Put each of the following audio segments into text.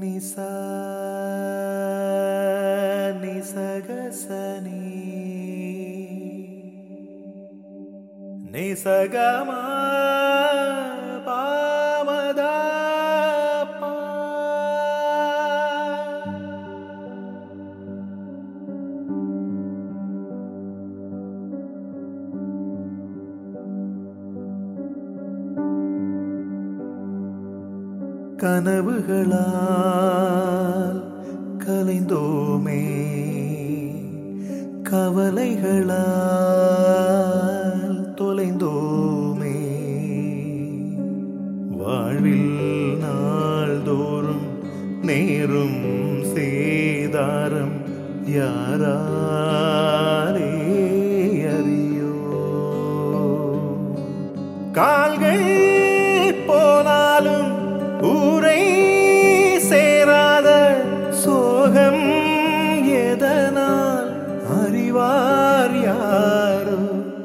நிசா நிசகசனி நிசகமா பாமதா பா. கனவுகளால் கலைந்தோமே கவலைகளால் தொலைந்தோமே வாழ்வில் நாள்தோறும் நேரும் சேதாரம் யாராலே அறியோ கால்கள் போனாலும் ஊரை சேராத சோகம் எதனால் அறிவார் யாரோ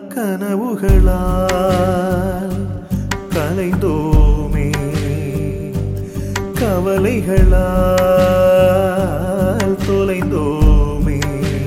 கனவுகளால் கலைந்தோமே கவலைகளால் தொலைந்தோமே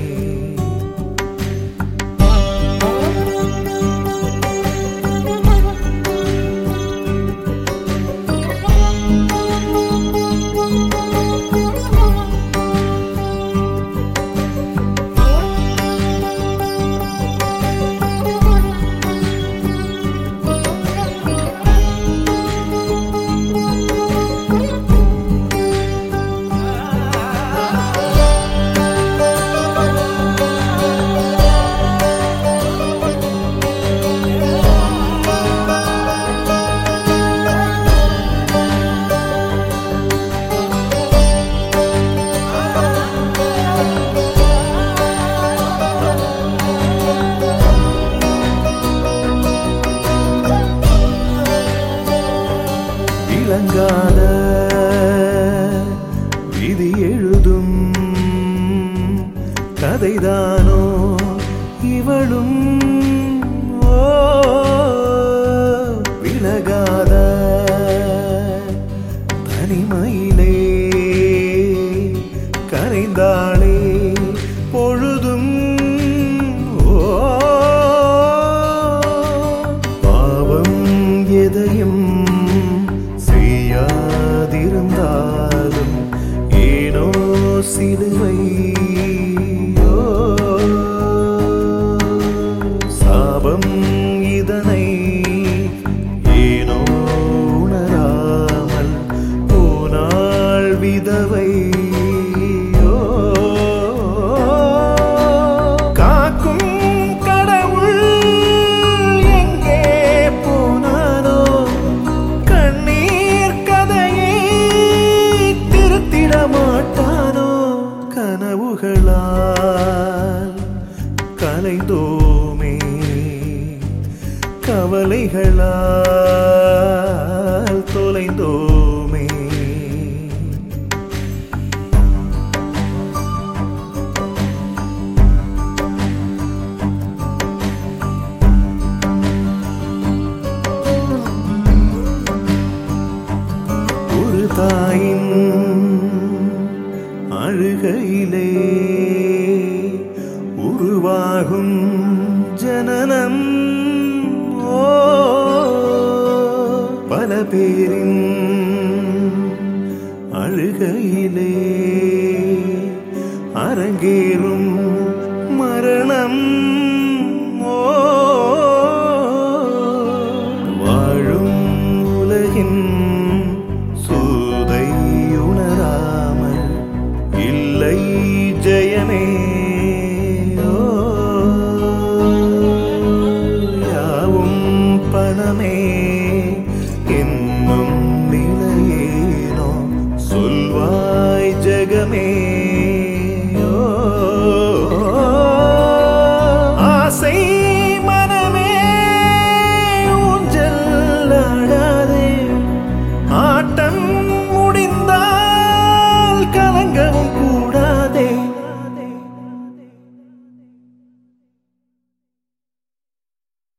விளங்காத விதி எழுதும் கதைதானோ இவளும் ஓ விலகாத தனிமையிலே கரைந்தாளே பொழுதும் ஓ பாவம் எதையும் செய்யாதிருந்தாலும் ஏனோ சிலுவை ஓ, சாபம் இதனை ஏனோ உணராமல் போனாள் விதவை ஓ, காக்கும் கடவுள் எங்கே போனானோ கண்ணீர் கதையை திருத்திட மாட்டானோ கனவுகளால் கலைந்தோமே கவலைகளால் தொலைந்தோமே ஒரு தாயின் அழுகையிலே உருவாகும் ஜனனம் ஓ பல பேரின் அழுகையிலே அரங்கேறும் மரணம் ஓ வாழும் உலகின் சூதை உணராமல் இல்லை ஜெயமே ஓ, யாவும் பணமே